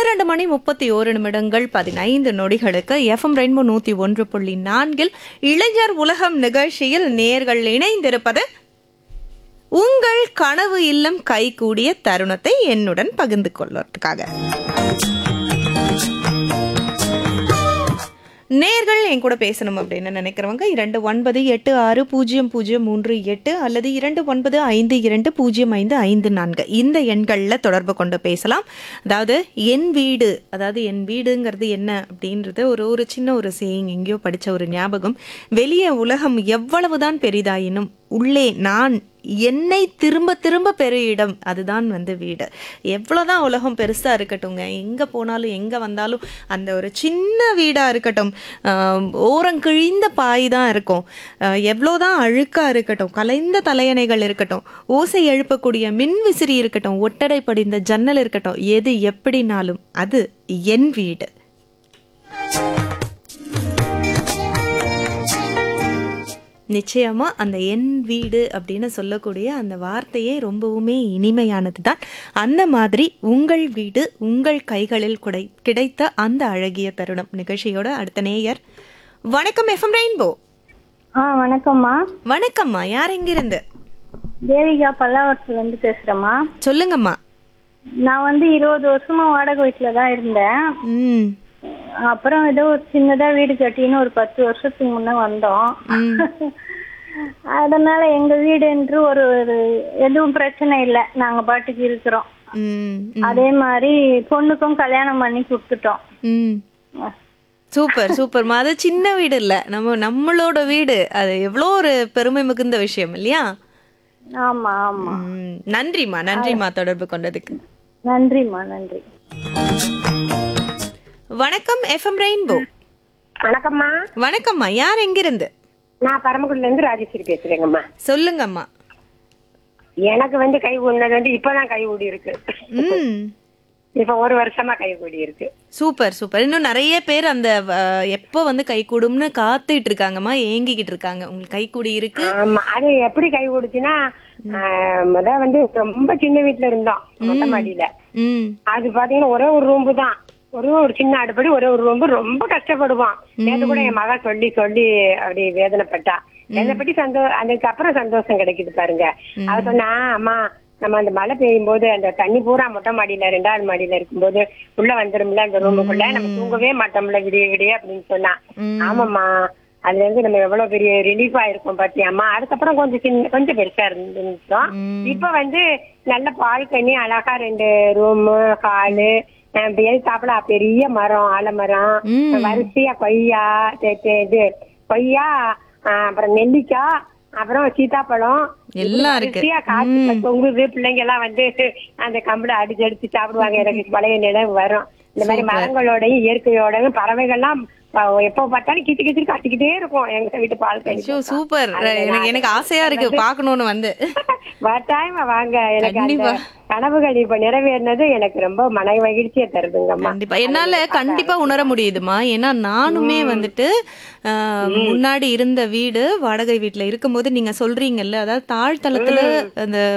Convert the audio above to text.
பன்னிரண்டு மணி முப்பத்தி ஓரு நிமிடங்கள் பதினைந்து நொடிகளுக்கு எஃப்எம் ரெயின்போ நூத்தி ஒன்று புள்ளி நான்கில் இளைஞர் உலகம் நிகழ்ச்சியில் நேர்கள் இணைந்திருப்பது உங்கள் கனவு இல்லம் கைகூடிய தருணத்தை என்னுடன் பகிர்ந்து கொள்வதற்காக நேர்கள் என் கூட பேசணும் அப்படின்னு நினைக்கிறவங்க இரண்டு ஒன்பது எட்டு ஆறு பூஜ்ஜியம் பூஜ்ஜியம் மூன்று எட்டு அல்லது இரண்டு ஒன்பது ஐந்து இரண்டு பூஜ்ஜியம் ஐந்து ஐந்து நான்கு இந்த எண்களில் தொடர்பு கொண்டு பேசலாம் அதாவது என் வீடு அதாவது என் வீடுங்கிறது என்ன அப்படின்றது ஒரு ஒரு சின்ன ஒரு சேயிங் எங்கேயோ படித்த ஒரு ஞாபகம் வெளியே உலகம் எவ்வளவுதான் பெரிதாயினும் உள்ளே நான் என்னை திரும்ப திரும்ப பெரு இடம் அதுதான் வந்து வீடு எவ்வளோதான் உலகம் பெருசாக இருக்கட்டும்ங்க எங்கே போனாலும் எங்கே வந்தாலும் அந்த ஒரு சின்ன வீடாக இருக்கட்டும் ஆஹ் ஓரங்கிழிந்த பாய் தான் இருக்கும் ஆஹ் எவ்வளோதான் அழுக்காக இருக்கட்டும் கலைந்த தலையணைகள் இருக்கட்டும் ஓசை எழுப்பக்கூடிய மின் விசிறி இருக்கட்டும் ஒட்டடை படிந்த ஜன்னல் இருக்கட்டும் எது எப்படினாலும் அது என் வீடு நிச்சயமா அந்த என் வீடு அப்படின்னு சொல்லக்கூடிய அந்த வார்த்தையே ரொம்பவுமே இனிமையானது தான் அந்த மாதிரி உங்கள் வீடு உங்கள் கைகளில் குடை கிடைத்த அந்த அழகிய தருணம் நிகழ்ச்சியோட அடுத்த நேயர் வணக்கம் எஃப்எம் ரெயின்போ ஆ வணக்கம்மா வணக்கம்மா யார் எங்கிருந்து தேவிகா பல்லாவரத்துல இருந்து பேசுறேம்மா சொல்லுங்கம்மா நான் வந்து இருபது வருஷமா வாடகை வீட்டுல தான் இருந்தேன் ம் அப்புறம் ஏதோ ஒரு சின்னதா வீடு கட்டின்னு ஒரு பத்து வருஷத்துக்கு முன்ன வந்தோம் அதனால எங்க வீடு என்று ஒரு ஒரு எதுவும் பிரச்சனை இல்லை நாங்க பாட்டுக்கு இருக்கிறோம் ம் அதே மாதிரி பொண்ணுக்கும் கல்யாணம் பண்ணி கொடுத்துட்டோம் ம் சூப்பர் சூப்பர்மா அது சின்ன வீடு இல்ல நம்ம நம்மளோட வீடு அது எவ்வளோ ஒரு பெருமை மிகுந்த விஷயம் இல்லையா ஆமா ஆமா ம், நன்றிம்மா நன்றிம்மா தொடர்பு கொண்டதுக்கு நன்றிம்மா நன்றி வணக்கம் எஃப்எம் ரெயின்போ வணக்கம்மா வணக்கம்மா யார் எங்கிருந்து நான் பரமக்குடில இருந்து ராஜேஸ்வரி பேசுறேங்கம்மா சொல்லுங்கம்மா எனக்கு வந்து கை ஊடினது வந்து இப்பதான் கை ஊடி இருக்கு ம் இப்ப ஒரு வருஷமா கை ஊடி இருக்கு சூப்பர் சூப்பர் இன்னும் நிறைய பேர் அந்த அஹ், எப்போ வந்து கை கூடும்னு காத்துட்டு இருக்காங்கம்மா ஏங்கிக்கிட்டு இருக்காங்க உங்களுக்கு கை கூடி இருக்கு ஆமா அது எப்படி கை ஊடுச்சுன்னா ஆஹ், முத வந்து ரொம்ப சின்ன வீட்டுல இருந்தோம் மொட்டை மாடியில ம் அது பாத்தீங்கன்னா ஒரே ஒரு ரூம்பு தான் ஒரே ஒரு சின்ன அடுப்படி ஒரே ஒரு ரூம்பு ரொம்ப கஷ்டப்படுவான் நேத்து கூட என் மகன் சொல்லி சொல்லி அப்படி வேதனைப்பட்டா வேதனைப்பட்டு சந்தோ அதுக்கப்புறம் சந்தோஷம் கிடைக்குது பாருங்க அவ சொன்னா அம்மா நம்ம அந்த மழை பெய்யும் போது அந்த தண்ணி பூரா மொட்டை மாடியில ரெண்டாவது மாடியில இருக்கும்போது உள்ள வந்துரும்ல அந்த ரூமுக்குள்ள நம்ம தூங்கவே மாட்டோம்ல விடிய விடிய அப்படின்னு சொன்னா ஆமாம்மா அதுல இருந்து நம்ம எவ்வளவு பெரிய ரிலீஃபா இருக்கும் பாத்தியாம்மா அதுக்கப்புறம் கொஞ்சம் சின்ன கொஞ்சம் பெருசா இருந்துச்சோம் இப்ப வந்து நல்ல பால்கனி அழகா ரெண்டு ரூமு ஹாலு சாப்பிட பெரிய மரம் ஆலமரம் ம். வரிசையா கொய்யா தே- தே- இது கொய்யா ஆ, அப்புறம் நெல்லிக்காய் அப்புறம் சீத்தாப்பழம் எல்லாம் இருக்கு. வரிசையா காத்து தொங்குது பிள்ளைங்க எல்லாம் வந்து அந்த கம்பளை அடிச்சு அடிச்சு சாப்பிடுவாங்க எனக்கு பழைய நிலம் வரும் இந்த மாதிரி மரங்களோடயும் இயற்கையோடயும் பறவைகள்லாம் ப- எப்போ பார்த்தாலும் கிச்சு கிச்சு கத்திக்கிட்டே இருக்கும் எங்க வீட்டு பால்கனி ஷோ சூப்பர் எனக்கு எனக்கு ஆசையா இருக்கு பார்க்கணும்னு வந்து வட்டாயமா வாங்க எனக்கு அந்த கண்டிப்பா. கனவுகள் இப்ப நிறைவேறினது எனக்கு ரொம்ப மன மகிழ்ச்சியை தருதுங்கம்மா கண்டிப்பா என்னால கண்டிப்பா உணர முடியுதுமா ஏன்னா நானுமே வந்துட்டு ஆஹ், முன்னாடி இருந்த வீடு வாடகை வீட்டுல இருக்கும்போது நீங்க சொல்றீங்கல்ல அதாவது தாழ்த்தளத்துல அந்த